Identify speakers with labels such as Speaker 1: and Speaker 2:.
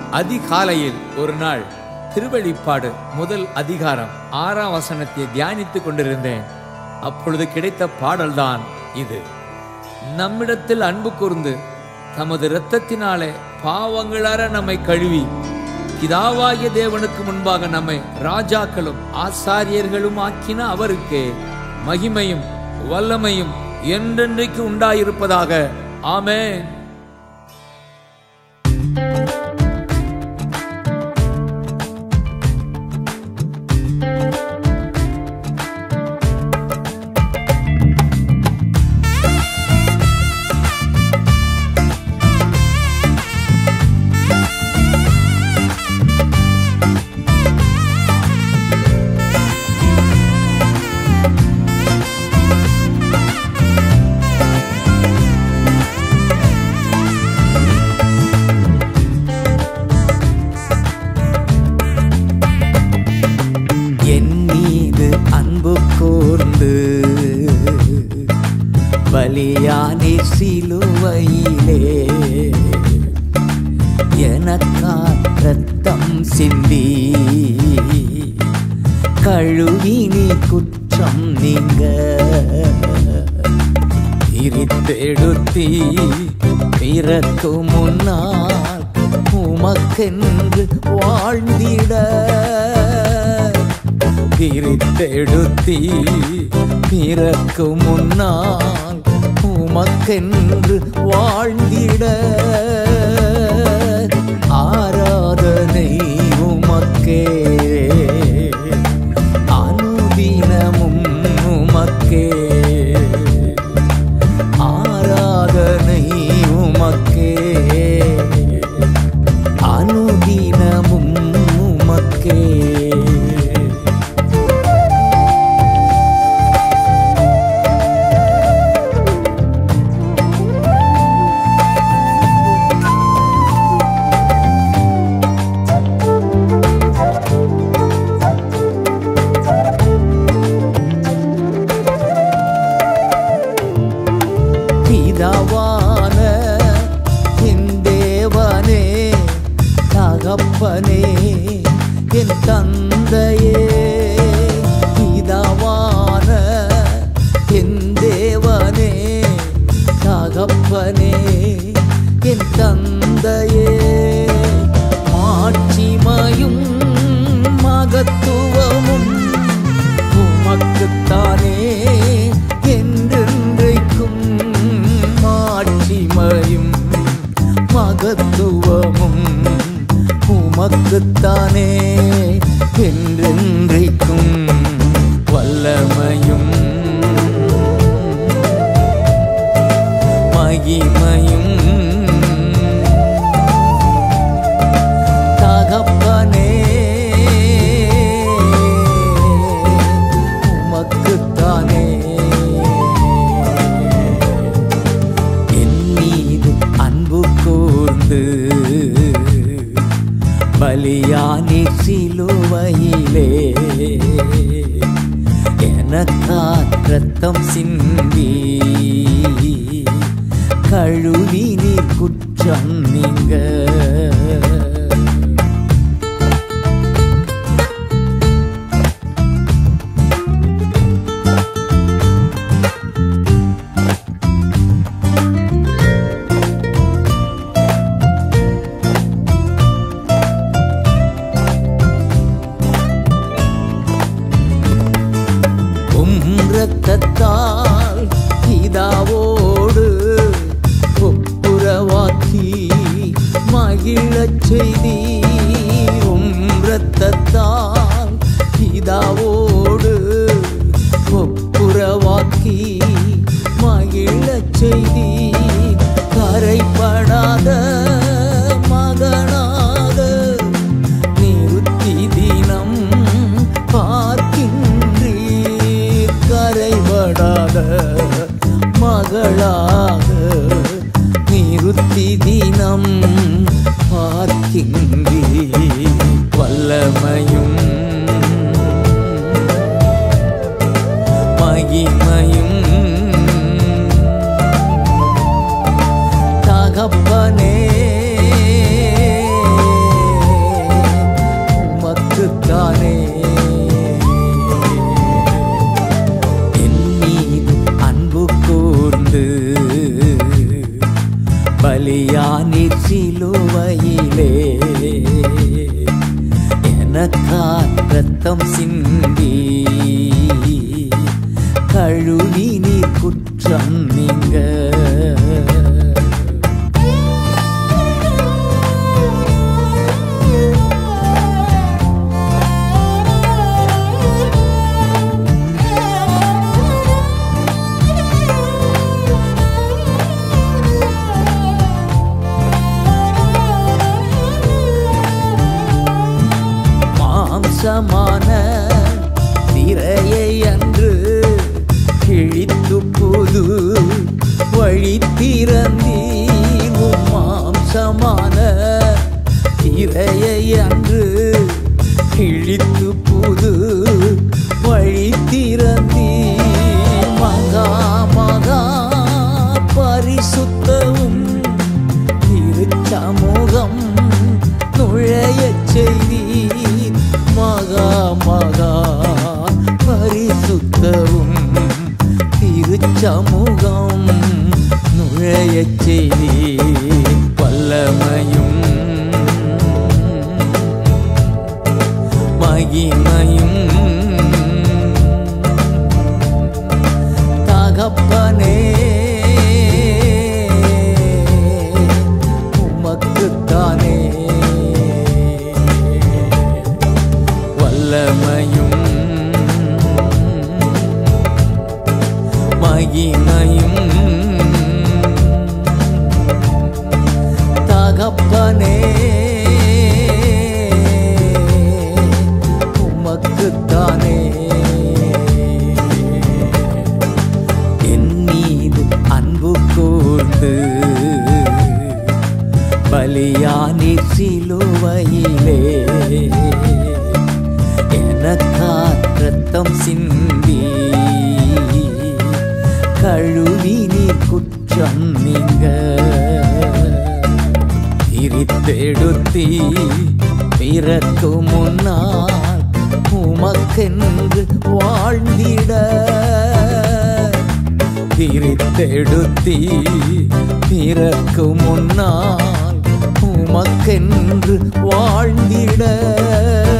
Speaker 1: அதிகாலையில் ஒரு நாள் திருவெளிப்பாடு முதல் அதிகாரம் ஆறாம் வசனத்தை தியானித்துக் கொண்டிருந்தேன் அப்பொழுது கிடைத்த பாடல்தான் இது நம்மிடத்தில் அன்பு கூர்ந்து தமது இரத்தத்தினாலே பாவங்களற நம்மை கழுவி பிதாவாகிய தேவனுக்கு முன்பாக நம்மை ராஜாக்களும் ஆசாரியர்களும் ஆக்கின அவருக்கே மகிமையும் வல்லமையும் என்றென்றைக்கு உண்டாயிருப்பதாக ஆமென்
Speaker 2: என் மீது அன்பு கூர்ந்து பலியானே சிலுவையிலே எனக்கா ரத்தம் சிந்தி கழுவி நீ குற்றம் நீங்க பிரித்தெடுத்தி பிறக்கு முன்னால் உமக்கென்று வாழ்ந்திட பிரித்தெடுத்தி பிறக்கு முன்னால் உமக்கென்று வாழ்ந்திட ஆராதனை உமக்கே அனுதினமும் உமக்கே ஆராதனை உமக்கே அனுதினமும் உமக்கே பிதாவான என் தேவனே தகப்பனே என் தந்தையே பிதாவான என் தேவனே தகப்பனே என் தந்தையே மாட்சிமையும் மகத்துவமும் உமக்குத்தானே என்றென்றைக்கும் மாட்சிமையும் மகத்துவமும் உமக்குத்தானே என்றென்றைக்கும் வல்லமையும் மகிமையும் தகப்பனே உமக்குத்தானே என் மீது அன்பு கூர்ந்து பலியானி சிலுவையிலே எனக்கா ரத்தம் சிந்தி கழுவி நீர் குற்றம் நீங்க உம் இரத்தத்தால் பிதாவோடு ஒப்புரவாக்கி மகிழச் செய்தி உம் இரத்தத்தால் பிதாவோடு ஒப்புரவாக்கி மகிழச் செய்தி கரைப்படாத மகனாக நிறுத்தி தினம் பார்க்கின்றீர் கரைபடாத மகளாக நிறுத்தி தினம் பார்க்கின்றீர் வல்லமையும் மகிமையும் தகப்பனே எனக்கா ரத்தம் சிந்தி கழுவி நீர் குற்றம் நீங்க மாம்சமான திரையை அன்று கிழித்து புது வழி திறந்தீர் உம் மாம்சமான திரையை அன்று கிழித்து புது வழி திறந்தீர் மகா மகா பரிசுத்தவும் திருச்சமூகம் நுழையச் செய்தீர் மகா மகா பரிசுத்தவும் திருச்சமூகம் நுழையச் செய்தீர் வல்லமையும் மகிமையும் தகப்பனே உமக்குத்தானே வல்லமையும் மகிமையும் தகப்பனே உமக்குத்தானே என் மீது அன்பு கூர்ந்து பலியானி சிலுவையிலே எனக்கா ரத்தம் சிந்தி கழுவி நீர் குற்றம் நீங்க பிரித்தெடுத்தி பிறக்கு முன்னால் உமக்கென்று வாழ்ந்திட பிரித்தெடுத்தி பிறக்கு முன்னால் உமக்கென்று வாழ்ந்திட